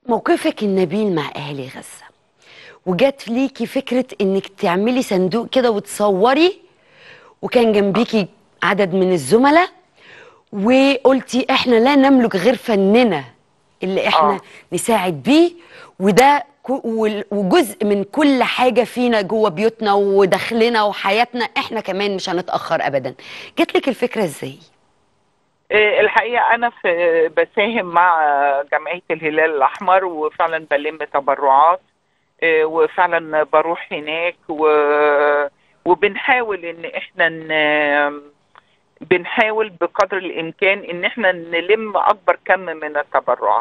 موقفك النبيل مع اهالي غزه وجات ليكي فكره انك تعملي صندوق كده وتصوري وكان جنبيكي عدد من الزملاء وقلتي احنا لا نملك غير فننا اللي احنا آه. نساعد بيه وده كو- وال- وجزء من كل حاجه فينا جوه بيوتنا ودخلنا وحياتنا احنا كمان مش هنتاخر ابدا جات لك الفكره ازاي آه، الحقيقه انا في بساهم مع جمعيه الهلال الاحمر وفعلا بلم تبرعات آه، وفعلا بروح هناك و... وبنحاول ان احنا ن... بنحاول بقدر الامكان ان احنا نلم اكبر كم من التبرعات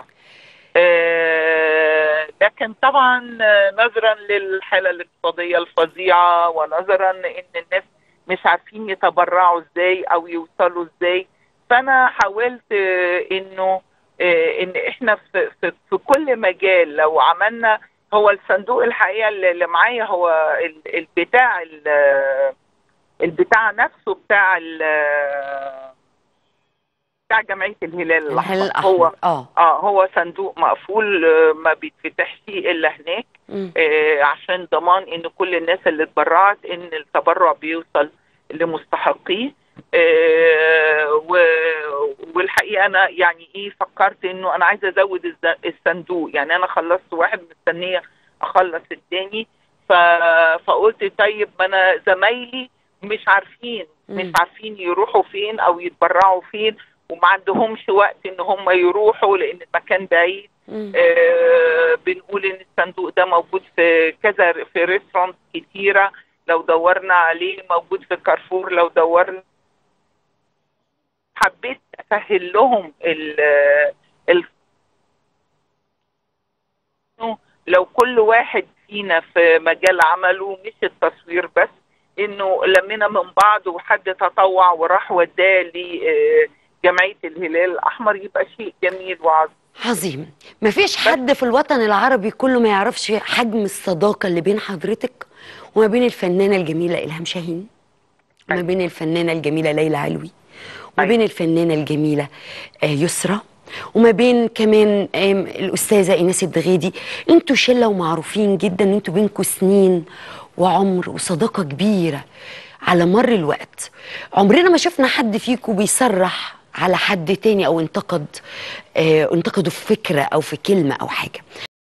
آه، لكن طبعا آه، نظرا للحاله الاقتصاديه الفظيعه ونظرا ان الناس مش عارفين يتبرعوا ازاي او يوصلوا ازاي فانا حاولت آه، انه آه، ان احنا في, في, في كل مجال لو عملنا هو الصندوق الحقيقه اللي اللي معايا هو ال- البتاع ال- البتاع نفسه بتاع ال- بتاع جمعيه الهلال الهلال الاحمر هو الاحمر اه اه هو صندوق مقفول آه، ما بيتفتحش الا هناك مم. آه، عشان ضمان ان كل الناس اللي اتبرعت ان التبرع بيوصل لمستحقيه آه، و- والحقيقه انا يعني ايه فكرت انه انا عايزه ازود الز- الصندوق يعني انا خلصت واحد مستنيه اخلص التاني ف... فقلت طيب ما انا زمايلي مش عارفين مش مم. عارفين يروحوا فين او يتبرعوا فين وما عندهمش وقت ان هم يروحوا لان المكان بعيد مم. آه، بنقول ان الصندوق ده موجود في كذا في ريستورانت كتيره لو دورنا عليه موجود في كارفور لو دورنا حبيت اسهل لهم ال ال لو كل واحد فينا في مجال عمله مش التصوير بس انه لمينا من بعض وحد تطوع وراح وداه لجمعيه الهلال الاحمر يبقى شيء جميل وعظيم عظيم مفيش حد في الوطن العربي كله ما يعرفش حجم الصداقة اللي بين حضرتك وما بين الفنانة الجميلة إلهام شاهين وما أيوة. بين الفنانة الجميلة ليلى علوي وما أيوة. بين الفنانة الجميلة آه، يسرى وما بين كمان آم، الأستاذة إيناس الدغيدي انتوا شلة ومعروفين جدا انتوا بينكوا سنين وعمر وصداقة كبيرة على مر الوقت عمرنا ما شفنا حد فيكم بيصرح على حد تاني او انتقد آه انتقده في فكرة او في كلمة او حاجة